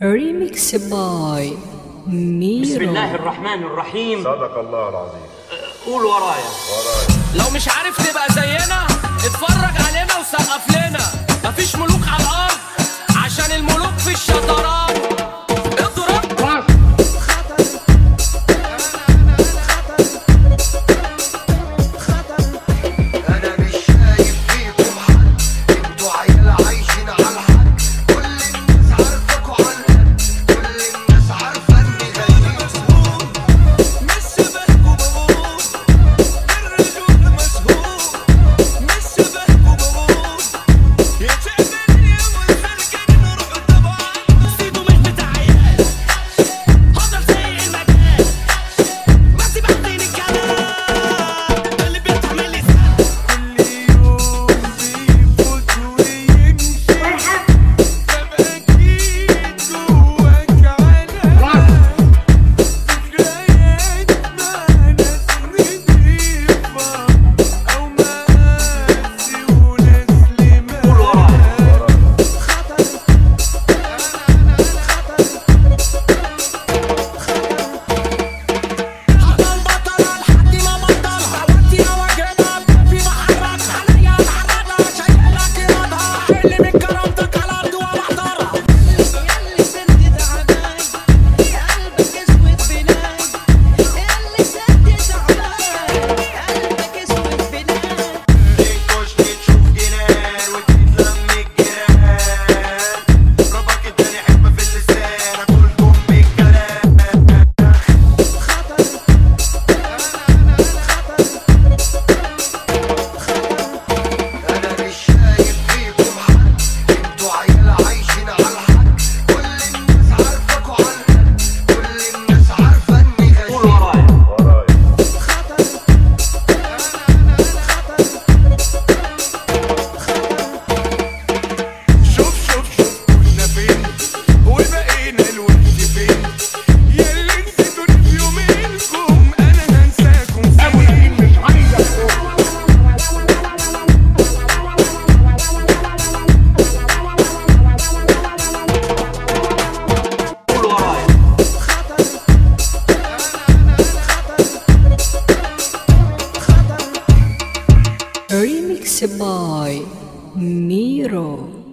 ريميكس باي نيرو بسم الله الرحمن الرحيم صدق الله العظيم قول ورايا لو مش عارف تبقى زينا اتفرج علينا وسقف لنا مفيش ملوك على الارض عشان الملوك في الشطرات اضرب انا مش شايف فيكم حد انتوا عيال عايشين على الحد كل الناس عارفاكوا على القد كل الناس عارفه اني غنيت مش شبهكوا بموت الرجول مشهور مش شبهكوا بموت يتعبني والخلق نروح طبعا سيدو مش بتاع عيال هفضل زي المكان ما تبعتين الكلام اللي بيتعمل لي سهل كل يوم بيفوت ويمشي طب اكيد جواك علام ذكريات مع ناس نضيفة أو مقاسي وناس قول ورايا هفضل بطلها لحد ما بطلها ودي واجبها في بحركها عليا اتحركها شايلك ايرادها اللي من كرامتك على الارض وبحضرها ياللي سدد عماي قلبك اسود بناي ياللي سدد عماي قلبك اسود بناي تنكش تشوف جنان وتتلم الجيران ربك اداني حكمة في اللسان اكل كم الكلام انا مش شايف فيكم حد انتوا عيال عايشين على الحد كل الناس عارفاكوا على القد كل الناس عارفه اني قول غشيم ورايا ورايا شوف شوف شوف كنا فين وبقينا الوقت فين ياللي نسيتوني في يومينكم انا هنساكم فين مش قول ورايا ريميكس باي نيرو